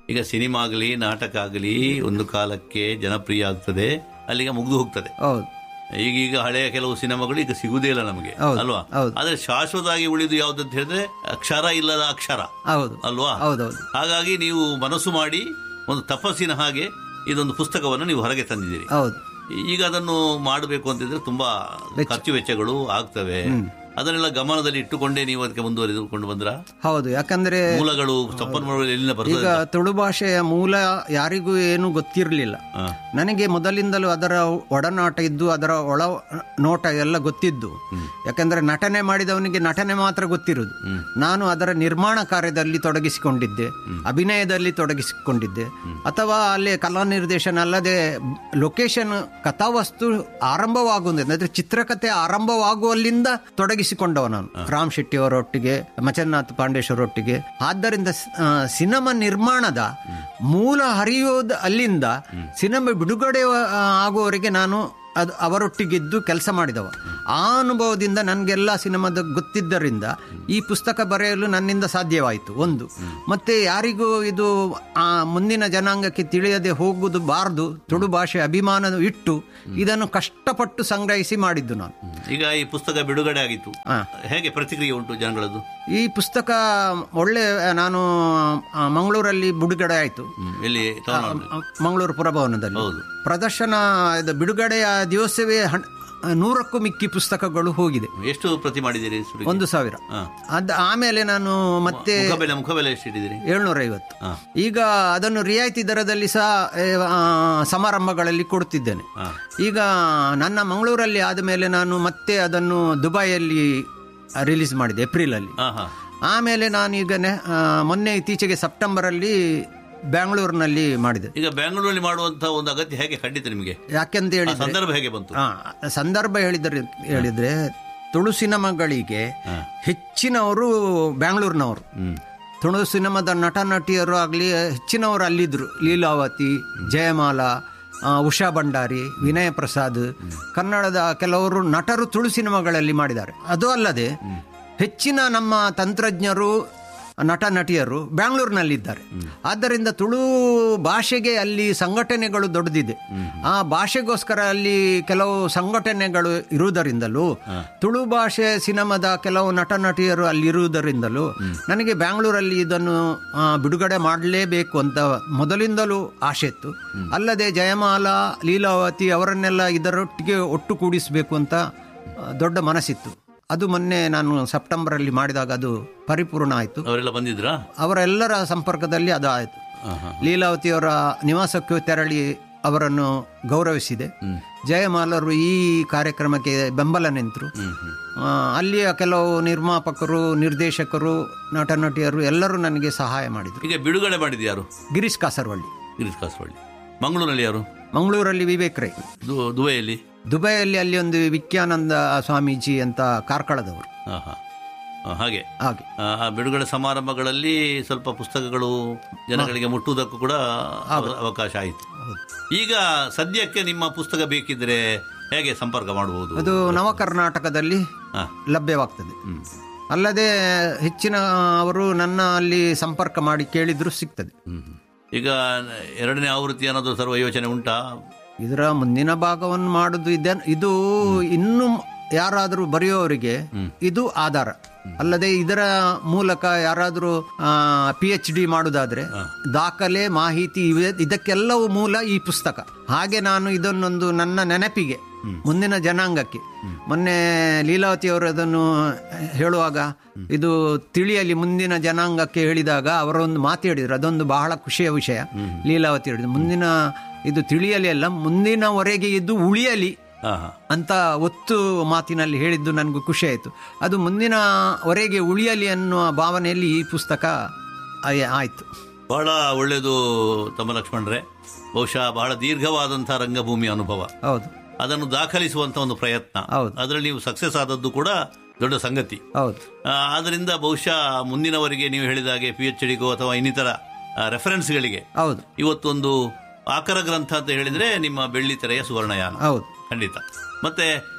ಈಗ ಸಿನಿಮಾ ಆಗಲಿ ನಾಟಕ ಆಗಲಿ ಒಂದು ಕಾಲಕ್ಕೆ ಜನಪ್ರಿಯ ಆಗ್ತದೆ ಅಲ್ಲಿಗೆ ಮುಗ್ದು ಹೋಗ್ತದೆ ಹೌದು ಈಗೀಗ ಹಳೆಯ ಕೆಲವು ಸಿನಿಮಾಗಳು ಈಗ ಸಿಗುದೇ ಇಲ್ಲ ನಮಗೆ ಹೌದು, ಅಲ್ವಾ ಹೌದು. ಆದ್ರೆ ಶಾಶ್ವತವಾಗಿ ಉಳಿದು ಯಾವ್ದಂತ ಹೇಳಿದ್ರೆ ಅಕ್ಷರ ಇಲ್ಲದ ಅಕ್ಷರ ಹೌದು ಅಲ್ವಾ ಹೌದೌದು ಹಾಗಾಗಿ ನೀವು ಮನಸ್ಸು ಮಾಡಿ ಒಂದು ತಪಸ್ಸಿನ ಹಾಗೆ ಇದೊಂದು ಪುಸ್ತಕವನ್ನು ನೀವು ಹೊರಗೆ ತಂದಿದ್ದೀರಿ ಹೌದು ಈಗ ಅದನ್ನು ಮಾಡಬೇಕು ಅಂತಿದ್ರೆ ತುಂಬಾ ಖರ್ಚು ವೆಚ್ಚಗಳು ಆಗ್ತವೆ ಅದನ್ನೆಲ್ಲ ಗಮನದಲ್ಲಿ ಇಟ್ಟುಕೊಂಡೇ ನೀವು ಅದಕ್ಕೆ ಮುಂದುವರಿದುಕೊಂಡು ಬಂದ್ರ ಹೌದು ಯಾಕಂದ್ರೆ ಮೂಲಗಳು ಸಂಪನ್ಮೂಲಗಳು ಎಲ್ಲಿಂದ ಈಗ ಬರ್ತದೆ ತುಳು ಭಾಷೆಯ ಮೂಲ ಯಾರಿಗೂ ಏನು ಗೊತ್ತಿರಲಿಲ್ಲ ಹಾ. ನನಗೆ ಮೊದಲಿಂದಲೂ ಅದರ ಒಡನಾಟ ಇದ್ದು ಅದರ ಒಳ ನೋಟ ಎಲ್ಲ ಗೊತ್ತಿದ್ದು ಯಾಕಂದ್ರೆ ನಟನೆ ಮಾಡಿದವನಿಗೆ ನಟನೆ ಮಾತ್ರ ಗೊತ್ತಿರುವುದು ನಾನು ಅದರ ನಿರ್ಮಾಣ ಕಾರ್ಯದಲ್ಲಿ ತೊಡಗಿಸಿಕೊಂಡಿದ್ದೆ ಅಭಿನಯದಲ್ಲಿ ತೊಡಗಿಸಿಕೊಂಡಿದ್ದೆ ಅಥವಾ ಅಲ್ಲಿ ಕಲಾ ನಿರ್ದೇಶನ ಅಲ್ಲದೆ ಲೊಕೇಶನ್ ಕಥಾವಸ್ತು ಆರಂಭವಾಗುವುದು ಅಂದ್ರೆ ಚಿತ್ರಕಥೆ ಆರಂಭವಾಗುವಲ್ಲಿಂದ ತೊಡಗಿಸಿಕೊಂಡವ ನಾನು ರಾಮ್ ಶೆಟ್ಟಿ ಅವರೊಟ್ಟಿಗೆ ಮಚನ್ನಾಥ್ ಪಾಂಡೇಶ್ವರೊಟ್ಟಿಗೆ ಆದ್ದರಿಂದ ಸ್- ಆ, ಸಿನಿಮಾ ನಿರ್ಮಾಣದ ಮೂಲ ಹರಿಯೋದು ಅಲ್ಲಿಂದ ಸಿನಿಮಾ ಬಿಡುಗಡೆ ಆ, ಆಗುವವರೆಗೆ ನಾನು ಅದು ಅವರೊಟ್ಟಿಗಿದ್ದು ಕೆಲಸ ಮಾಡಿದವ ಆ ಅನುಭವದಿಂದ ನನಗೆಲ್ಲ ಸಿನಿಮಾದ ಗೊತ್ತಿದ್ದರಿಂದ ಈ ಪುಸ್ತಕ ಬರೆಯಲು ನನ್ನಿಂದ ಸಾಧ್ಯವಾಯಿತು ಒಂದು ಮತ್ತೆ ಯಾರಿಗೂ ಇದು ಆ ಮುಂದಿನ ಜನಾಂಗಕ್ಕೆ ತಿಳಿಯದೆ ಹೋಗುವುದು ಬಾರದು ತುಳು ಭಾಷೆ ಅಭಿಮಾನ ಇಟ್ಟು ಇದನ್ನು ಕಷ್ಟಪಟ್ಟು ಸಂಗ್ರಹಿಸಿ ಮಾಡಿದ್ದು ನಾನು ಈಗ ಈ ಪುಸ್ತಕ ಬಿಡುಗಡೆ ಆಗಿತ್ತು ಹಾ. ಹೇಗೆ ಪ್ರತಿಕ್ರಿಯೆ ಉಂಟು ಜನಗಳದ್ದು ಈ ಪುಸ್ತಕ ಒಳ್ಳೆ ನಾನು ಆ, ಮಂಗಳೂರಲ್ಲಿ ಬಿಡುಗಡೆ ಆಯಿತು ಹ್ಮ್. ಎಲ್ಲಿ ಟೌನ್ ಹಾಲ್? ಮಂಗಳೂರು ಪುರಭವನದಲ್ಲಿ ಹೌದು ಪ್ರದರ್ಶನ ಇದು ಬಿಡುಗಡೆಯ ದಿವಸವೇ ಹಣ್- ನೂರಕ್ಕೂ ಮಿಕ್ಕಿ ಪುಸ್ತಕಗಳು ಹೋಗಿದೆ ಎಷ್ಟು ಪ್ರತಿ ಮಾಡಿದ್ದೀರಿ ಸುರುಗಿ? ಒಂದು ಸಾವಿರ ಹಾ. ಅದ್ ಆಮೇಲೆ ನಾನು ಮತ್ತೆ ಮುಖಬೆಲೆ ಮುಖಬೆಲೆ ಎಷ್ಟು ಇಟ್ಟಿದ್ದೀರಿ ಏಳ್ನೂರ ಐವತ್ತು ಹಾ. ಈಗ ಅದನ್ನು ರಿಯಾಯಿತಿ ದರದಲ್ಲಿ ಸಹ ಏ, ಆ, ಸಮಾರಂಭಗಳಲ್ಲಿ ಕೊಡ್ತಿದ್ದೇನೆ ಹಾ. ಈಗ ನನ್ನ ಮಂಗಳೂರಲ್ಲಿ ಆದಮೇಲೆ ನಾನು ಮತ್ತೆ ಅದನ್ನು ದುಬೈಯಲ್ಲಿ ರಿಲೀಸ್ ಮಾಡಿದೆ ಏಪ್ರಿಲಲ್ಲಿ ಹಾ ಹಾ ಆಮೇಲೆ ನಾನೀಗ ನೆ- ಆ, ಮೊನ್ನೆ ಇತ್ತೀಚೆಗೆ ಸೆಪ್ಟೆಂಬರಲ್ಲಿ ಬ್ಯಾಂಗ್ಳೂರಿನಲ್ಲಿ ಮಾಡಿದೆ ಈಗ ಬೆಂಗಳೂರಲ್ಲಿ ಮಾಡುವಂತಹ ಒಂದು ಅಗತ್ಯ ಹೇಗೆ ಖಂಡಿತ ನಿಮಗೆ ಯಾಕೆಂತ ಆ ಹೇಳಿದ್ರೆ ಸಂದರ್ಭ ಹೇಗೆ ಬಂತು ಆ, ಸಂದರ್ಭ ಹೇಳಿದ್ರೆ ಹೇಳಿದ್ರೆ ತುಳು ಸಿನಿಮಾಗಳಿಗೆ ಹೆಚ್ಚಿನವರು ಬ್ಯಾಂಗ್ಳೂರಿನವರು ಹ್ಮ್ ತುಳು ಸಿನಿಮಾದ ನಟ ನಟಿಯರು ಆಗಲಿ ಹೆಚ್ಚಿನವರು ಅಲ್ಲಿದ್ರು ಲೀಲಾವತಿ ಜಯಮಾಲ ಆ, ಉಷಾ ಭಂಡಾರಿ ವಿನಯ ಪ್ರಸಾದ್ ಕನ್ನಡದ ಕೆಲವರು ನಟರು ತುಳು ಸಿನಿಮಾಗಳಲ್ಲಿ ಮಾಡಿದ್ದಾರೆ ಅದು ಅಲ್ಲದೆ ಹೆಚ್ಚಿನ ನಮ್ಮ ತಂತ್ರಜ್ಞರು ನಟ ನಟಿಯರು ಬ್ಯಾಂಗ್ಳೂರಿನಲ್ಲಿದ್ದಾರೆ ಆದ್ದರಿಂದ ತುಳು ಭಾಷೆಗೆ ಅಲ್ಲಿ ಸಂಘಟನೆಗಳು ದೊಡ್ಡದಿದೆ ಆ ಭಾಷೆಗೋಸ್ಕರ ಅಲ್ಲಿ ಕೆಲವು ಸಂಘಟನೆಗಳು ಇರುವುದರಿಂದಲೂ ತುಳು ಭಾಷೆ ಸಿನಿಮಾದ ಕೆಲವು ನಟ ನಟಿಯರು ಅಲ್ಲಿ ಇರುವುದರಿಂದಲೂ ನನಗೆ ಬ್ಯಾಂಗ್ಳೂರಲ್ಲಿ ಇದನ್ನು ಆ, ಬಿಡುಗಡೆ ಮಾಡಲೇಬೇಕು ಅಂತ ಮೊದಲಿಂದಲೂ ಆಸೆ ಇತ್ತು ಅಲ್ಲದೆ ಜಯಮಾಲ ಲೀಲಾವತಿ ಅವರನ್ನೆಲ್ಲ ಇದರೊಟ್ಟಿಗೆ ಒಟ್ಟು ಕೂಡಿಸಬೇಕು ಅಂತ ಆ, ದೊಡ್ಡ ಮನಸ್ಸಿತ್ತು ಅದು ಮೊನ್ನೆ ನಾನು ಸೆಪ್ಟೆಂಬರಲ್ಲಿ ಮಾಡಿದಾಗ ಅದು ಪರಿಪೂರ್ಣ ಆಯಿತು ಅವರೆಲ್ಲ ಬಂದಿದ್ರಾ ಅವರೆಲ್ಲರ ಸಂಪರ್ಕದಲ್ಲಿ ಅದು ಆಯಿತು ಹಾ ಹಾ ಲೀಲಾವತಿಯವರ ನಿವಾಸಕ್ಕೆ ತೆರಳಿ ಅವರನ್ನು ಗೌರವಿಸಿದೆ ಜಯಮಾಲರು ಈ ಕಾರ್ಯಕ್ರಮಕ್ಕೆ ಬೆಂಬಲ ನಿಂತರು ಹ್ಮ್ ಹ್ಮ್ ಆ, ಅಲ್ಲಿಯ ಕೆಲವು ನಿರ್ಮಾಪಕರು ನಿರ್ದೇಶಕರು ನಟ ನಟಿಯರು ಎಲ್ಲರೂ ನನಗೆ ಸಹಾಯ ಮಾಡಿದರು ಈಗ ಬಿಡುಗಡೆ ಮಾಡಿದ್ದು ಯಾರು ಗಿರೀಶ್ ಕಾಸರವಳ್ಳಿ ಗಿರೀಶ್ ಕಾಸರವಳ್ಳಿ ಮಂಗಳೂರಲ್ಲಿ ಯಾರು ಮಂಗಳೂರಲ್ಲಿ ವಿವೇಕ್ ರೈ ದು- ದುಬೈಯಲ್ಲಿ ದುಬೈಯಲ್ಲಿ ಅಲ್ಲಿ ಒಂದು ವಿಖ್ಯಾನಂದ ಸ್ವಾಮೀಜಿ ಅಂತ ಕಾರ್ಕಳದವರು ಹಾ ಹಾ ಹಾ, ಹಾಗೆ ಹಾಗೆ ಆ ಆ ಬಿಡುಗಡೆ ಸಮಾರಂಭಗಳಲ್ಲಿ ಸ್ವಲ್ಪ ಪುಸ್ತಕಗಳು ಜನಗಳಿಗೆ ಮುಟ್ಟುವುದಕ್ಕೂ ಕೂಡ ಅವ- ಅವಕಾಶ ಆಯಿತು ಈಗ ಸದ್ಯಕ್ಕೆ ನಿಮ್ಮ ಪುಸ್ತಕ ಬೇಕಿದ್ರೆ ಹೇಗೆ ಸಂಪರ್ಕ ಮಾಡಬಹುದು ಅದು ನವ ಕರ್ನಾಟಕದಲ್ಲಿ ಹಾ. ಲಭ್ಯವಾಗ್ತದೆ ಹ್ಮ್. ಅಲ್ಲದೆ ಹೆಚ್ಚಿನ ಅವರು ನನ್ನ ಅಲ್ಲಿ ಸಂಪರ್ಕ ಮಾಡಿ ಕೇಳಿದ್ರು ಸಿಗ್ತದೆ ಹ್ಮ್. ಈಗ ಎರಡನೇ ಆವೃತ್ತಿ ಅನ್ನೋದು ಸರ್ವ ಯೋಚನೆ ಉಂಟಾ ಇದರ ಮುಂದಿನ ಭಾಗವನ್ನು ಮಾಡುದು ಇದೆ ಇದು ಇನ್ನು ಯಾರಾದರೂ ಬರೆಯುವವರಿಗೆ ಇದು ಆಧಾರ ಅಲ್ಲದೆ ಇದರ ಮೂಲಕ ಯಾರಾದರೂ ಪಿ ಎಚ್ ಡಿ ಮಾಡುವುದಾದ್ರೆ ದಾಖಲೆ ಮಾಹಿತಿ ಇವೆ ಇದಕ್ಕೆಲ್ಲವೂ ಮೂಲ ಈ ಪುಸ್ತಕ ಹಾಗೆ ನಾನು ಇದನ್ನೊಂದು ನನ್ನ ನೆನಪಿಗೆ ಮುಂದಿನ ಜನಾಂಗಕ್ಕೆ ಮೊನ್ನೆ ಲೀಲಾವತಿ ಅವರು ಅದನ್ನು ಹೇಳುವಾಗ ಇದು ತಿಳಿಯಲಿ ಮುಂದಿನ ಜನಾಂಗಕ್ಕೆ ಹೇಳಿದಾಗ ಅವರೊಂದು ಮಾತು ಹೇಳಿದ್ರು ಅದೊಂದು ಬಹಳ ಖುಷಿಯ ವಿಷಯ ಲೀಲಾವತಿ ಹೇಳಿದ್ರು ಮುಂದಿನ ಇದು ತಿಳಿಯಲಿ ಅಲ್ಲ ಮುಂದಿನವರೆಗೆ ಇದು ಉಳಿಯಲಿ ಹಾ ಹಾ ಅಂತ ಒತ್ತು ಮಾತಿನಲ್ಲಿ ಹೇಳಿದ್ದು ನನಗೂ ಖುಷಿ ಆಯಿತು ಅದು ಮುಂದಿನವರೆಗೆ ಉಳಿಯಲಿ ಅನ್ನುವ ಭಾವನೆಯಲ್ಲಿ ಈ ಪುಸ್ತಕ ಆಯ್- ಆಯ್ತು ಬಹಳ ಒಳ್ಳೆಯದು ತಮ್ಮ ಲಕ್ಷ್ಮಣರೇ ಬಹುಶಃ ಬಹಳ ದೀರ್ಘವಾದಂತಹ ರಂಗಭೂಮಿ ಅನುಭವ ಹೌದು ಅದನ್ನು ದಾಖಲಿಸುವಂತ ಒಂದು ಪ್ರಯತ್ನ ಹೌದು. ಅದರಲ್ಲಿ ನೀವು ಸಕ್ಸಸ್ ಆದದ್ದು ಕೂಡ ದೊಡ್ಡ ಸಂಗತಿ ಹೌದು ಆ, ಆದ್ರಿಂದ ಬಹುಶಃ ಮುಂದಿನವರಿಗೆ ನೀವು ಹೇಳಿದಾಗೆ ಪಿ ಎಚ್ ಡಿಗೋ ಅಥವಾ ಇನ್ನಿತರ ರೆಫರೆನ್ಸ್ಗಳಿಗೆ ಹೌದು ಇವತ್ತೊಂದು ಆಕರ ಗ್ರಂಥ ಅಂತ ಹೇಳಿದ್ರೆ ನಿಮ್ಮ ಬೆಳ್ಳಿ ತೆರೆಯ ಸುವರ್ಣಯಾನ ಹೌದು ಖಂಡಿತ ಮತ್ತೆ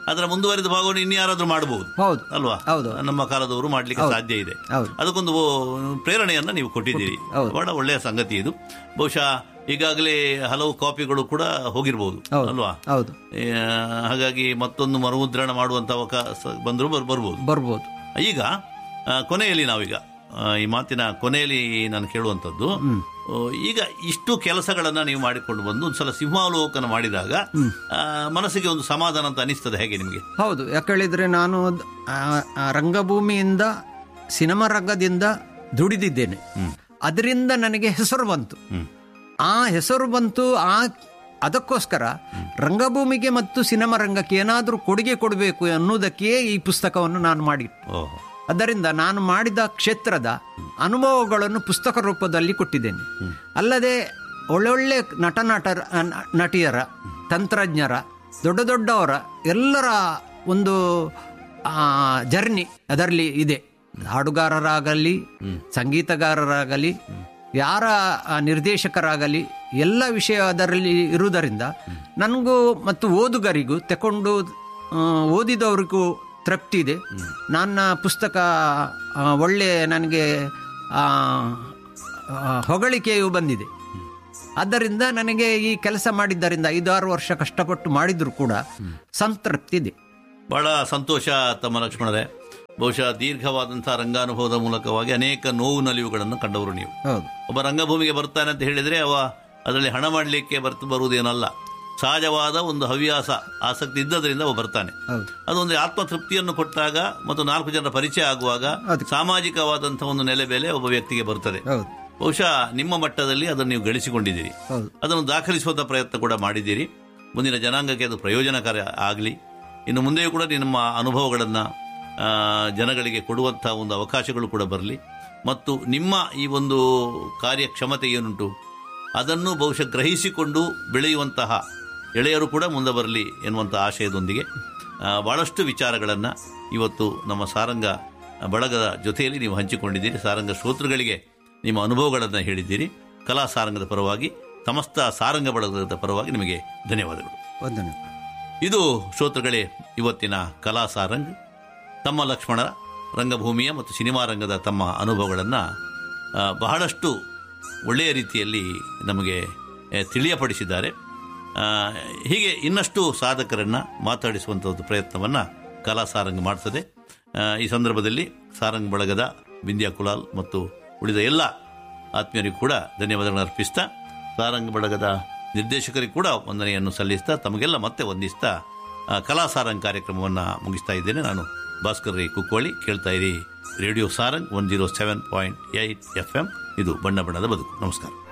ಅದರ ಮುಂದುವರಿದ ಭಾಗವನ್ನು ಇನ್ಯಾರಾದ್ರೂ ಮಾಡಬಹುದು ಹೌದು ಅಲ್ವಾ ಹೌದು. ನಮ್ಮ ಕಾಲದವರು ಮಾಡ್ಲಿಕ್ಕೆ ಸಾಧ್ಯ ಇದೆ ಹೌದು. ಅದಕ್ಕೊಂದು ಪ್ರೇರಣೆಯನ್ನ ನೀವು ಕೊಟ್ಟಿದ್ದೀರಿ ಹೌದು. ಬಹಳ ಒಳ್ಳೆಯ ಸಂಗತಿ ಇದು ಬಹುಶಃ ಈಗಾಗಲೇ ಹಲವು ಕಾಪಿಗಳು ಕೂಡ ಹೋಗಿರ್ಬೋದು ಹೌದು. ಅಲ್ವಾ ಹೌದು ಆ, ಹಾಗಾಗಿ ಮತ್ತೊಂದು ಮರುಮುದ್ರಣ ಮಾಡುವಂತ ಅವಕಾಶ ಬಂದರೂ ಬರ್- ಬರ್ಬೋದು ಬರ್ಬೋದು ಈಗ ಆ, ಕೊನೆಯಲ್ಲಿ ನಾವೀಗ ಆ, ಈ ಮಾತಿನ ಕೊನೆಯಲ್ಲಿ ನಾನು ಕೇಳುವಂಥದ್ದು ಆ, ಈಗ ಇಷ್ಟು ಕೆಲಸಗಳನ್ನ ನೀವು ಮಾಡಿಕೊಂಡು ಬಂದು ಒಂದು ಸಲ ಸಿಂಹಾವಲೋಕನ ಮಾಡಿದಾಗ ಆ, ಮನಸ್ಸಿಗೆ ಒಂದು ಸಮಾಧಾನ ಅಂತ ಅನಿಸ್ತದೆ ಹೇಗೆ ನಿಮಗೆ ಹೌದು ಯಾಕೇಳಿದ್ರೆ ನಾನು ಆ, ಆ ರಂಗಭೂಮಿಯಿಂದ ಸಿನಿಮಾ ರಂಗದಿಂದ ದುಡಿದಿದ್ದೇನೆ ಅದರಿಂದ ನನಗೆ ಹೆಸರು ಬಂತು ಆ ಹೆಸರು ಬಂತು ಆ ಅದಕ್ಕೋಸ್ಕರ ರಂಗಭೂಮಿಗೆ ಮತ್ತು ಸಿನಿಮಾ ರಂಗಕ್ಕೆ ಏನಾದರೂ ಕೊಡುಗೆ ಕೊಡಬೇಕು ಅನ್ನುವುದಕ್ಕೆ ಈ ಪುಸ್ತಕವನ್ನು ನಾನು ಮಾಡಿ ಓಹೋ ಅದರಿಂದ ನಾನು ಮಾಡಿದ ಕ್ಷೇತ್ರದ ಅನುಭವಗಳನ್ನು ಪುಸ್ತಕ ರೂಪದಲ್ಲಿ ಕೊಟ್ಟಿದ್ದೇನೆ ಅಲ್ಲದೆ ಒಳ್ಳೊಳ್ಳೆ ನಟ ನಟರ ನ- ನಟಿಯರ ತಂತ್ರಜ್ಞರ ದೊಡ್ಡ ದೊಡ್ಡವರ ಎಲ್ಲರ ಒಂದು ಜರ್ನಿ ಅದರಲ್ಲಿ ಇದೆ ಹಾಡುಗಾರರಾಗಲಿ ಸಂಗೀತಗಾರರಾಗಲಿ ಯಾರ ಆ, ನಿರ್ದೇಶಕರಾಗಲಿ ಎಲ್ಲ ವಿಷಯ ಅದರಲ್ಲಿ ಇರುವುದರಿಂದ ನನಗೂ ಮತ್ತು ಓದುಗರಿಗೂ ತಕೊಂಡು ಆ, ಓದಿದವರಿಗೂ ತೃಪ್ತಿ ಇದೆ ನನ್ನ ಪುಸ್ತಕ ಆ, ಒಳ್ಳೆ ನನಗೆ ಆ, ಆ, ಹೊಗಳಿಕೆಯು ಬಂದಿದೆ ಆದ್ದರಿಂದ ನನಗೆ ಈ ಕೆಲಸ ಮಾಡಿದ್ದರಿಂದ ಐದಾರು ವರ್ಷ ಕಷ್ಟಪಟ್ಟು ಮಾಡಿದರೂ ಕೂಡ ಸಂತೃಪ್ತಿ ಇದೆ ಬಹಳ ಸಂತೋಷ ತಮ್ಮ ಲಕ್ಷ್ಮಣರೇ ಬಹುಶಃ ದೀರ್ಘವಾದಂತಹ ರಂಗಾನುಭವದ ಮೂಲಕವಾಗಿ ಅನೇಕ ನೋವು ನಲಿವುಗಳನ್ನು ಕಂಡವರು ನೀವು ಹೌದು ಒಬ್ಬ ರಂಗಭೂಮಿಗೆ ಬರ್ತಾನೆ ಅಂತ ಹೇಳಿದ್ರೆ ಅವ ಅದರಲ್ಲಿ ಹಣ ಮಾಡಲಿಕ್ಕೆ ಬರ್ತು ಬರುವುದೇನಲ್ಲ ಸಹಜವಾದ ಒಂದು ಹವ್ಯಾಸ ಆಸಕ್ತಿ ಇದ್ದದರಿಂದ ಅವ ಬರ್ತಾನೆ ಹೌದು ಅದೊಂದು ಆತ್ಮತೃಪ್ತಿಯನ್ನು ಕೊಟ್ಟಾಗ ಮತ್ತು ನಾಲ್ಕು ಜನರ ಪರಿಚಯ ಆಗುವಾಗ ಅದಕ್ಕೆ. ಸಾಮಾಜಿಕವಾದಂತಹ ಒಂದು ನೆಲೆಬೇಲೆ ಒಬ್ಬ ವ್ಯಕ್ತಿಗೆ ಬರ್ತದೆ ಹೌದು ಬಹುಶಃ ನಿಮ್ಮ ಮಟ್ಟದಲ್ಲಿ ಅದನ್ನು ನೀವು ಗಳಿಸಿಕೊಂಡಿದ್ದೀರಿ ಹೌದು ಅದನ್ನು ದಾಖಲಿಸುವಂಥ ಪ್ರಯತ್ನ ಕೂಡ ಮಾಡಿದ್ದೀರಿ ಮುಂದಿನ ಜನಾಂಗಕ್ಕೆ ಅದು ಪ್ರಯೋಜನಕಾರಿ ಆಗಲಿ ಇನ್ನು ಮುಂದೆಯೂ ಕೂಡ ನಿಮ್ಮ ಅನುಭವಗಳನ್ನು ಜನಗಳಿಗೆ ಕೊಡುವಂಥ ಒಂದು ಅವಕಾಶಗಳು ಕೂಡ ಬರಲಿ ಮತ್ತು ನಿಮ್ಮ ಈ ಒಂದು ಕಾರ್ಯಕ್ಷಮತೆ ಏನುಂಟು ಅದನ್ನು ಬಹುಶಃ ಗ್ರಹಿಸಿಕೊಂಡು ಬೆಳೆಯುವಂತಹ ಎಳೆಯರು ಕೂಡ ಮುಂದೆ ಬರಲಿ ಎನ್ನುವಂಥ ಆಶಯದೊಂದಿಗೆ ಆ, ಬಹಳಷ್ಟು ವಿಚಾರಗಳನ್ನು ಇವತ್ತು ನಮ್ಮ ಸಾರಂಗ ಬಳಗದ ಜೊತೆಯಲ್ಲಿ ನೀವು ಹಂಚಿಕೊಂಡಿದ್ದೀರಿ ಸಾರಂಗ ಶ್ರೋತೃಗಳಿಗೆ ನಿಮ್ಮ ಅನುಭವಗಳನ್ನು ಹೇಳಿದ್ದೀರಿ ಕಲಾ ಸಾರಂಗದ ಪರವಾಗಿ ಸಮಸ್ತ ಸಾರಂಗ ಬಳಗದ ಪರವಾಗಿ ನಿಮಗೆ ಧನ್ಯವಾದಗಳು ವಂದನೆ ಇದು ಶ್ರೋತೃಗಳೇ ಇವತ್ತಿನ ಕಲಾ ಸಾರಂಗ್ ತಮ್ಮ ಲಕ್ಷ್ಮಣರ ರಂಗಭೂಮಿಯ ಮತ್ತು ಸಿನಿಮಾ ರಂಗದ ತಮ್ಮ ಅನುಭವಗಳನ್ನು ಬಹಳಷ್ಟು ಒಳ್ಳೆಯ ರೀತಿಯಲ್ಲಿ ನಮಗೆ ಆ, ತಿಳಿಯಪಡಿಸಿದ್ದಾರೆ ಆ, ಹೀಗೆ ಇನ್ನಷ್ಟು ಸಾಧಕರನ್ನು ಮಾತಾಡಿಸುವಂಥ ಒಂದು ಪ್ರಯತ್ನವನ್ನು ಕಲಾ ಸಾರಂಗ್ ಮಾಡ್ತದೆ ಆ, ಈ ಸಂದರ್ಭದಲ್ಲಿ ಸಾರಂಗ್ ಬಳಗದ ಬಿಂದ್ಯಾ ಕುಲಾಲ್ ಮತ್ತು ಉಳಿದ ಎಲ್ಲ ಆತ್ಮೀಯರಿಗೂ ಕೂಡ ಧನ್ಯವಾದಗಳನ್ನು ಅರ್ಪಿಸ್ತಾ ಸಾರಂಗ್ ಬಳಗದ ನಿರ್ದೇಶಕರಿಗೂ ಕೂಡ ವಂದನೆಯನ್ನು ಸಲ್ಲಿಸ್ತಾ ತಮಗೆಲ್ಲ ಮತ್ತೆ ವಂದಿಸ್ತಾ ಆ, ಕಲಾ ಸಾರಂಗ್ ಕಾರ್ಯಕ್ರಮವನ್ನು ಮುಗಿಸ್ತಾ ಇದ್ದೇನೆ ನಾನು ಭಾಸ್ಕರ್ ರೈ ಕುಕ್ಕೋಳಿ ಕೇಳ್ತಾ ಇರಿ radio Sarang one zero seven point eight F M ಇದು ಬಣ್ಣ ಬಣ್ಣದ ಬದುಕು ನಮಸ್ಕಾರ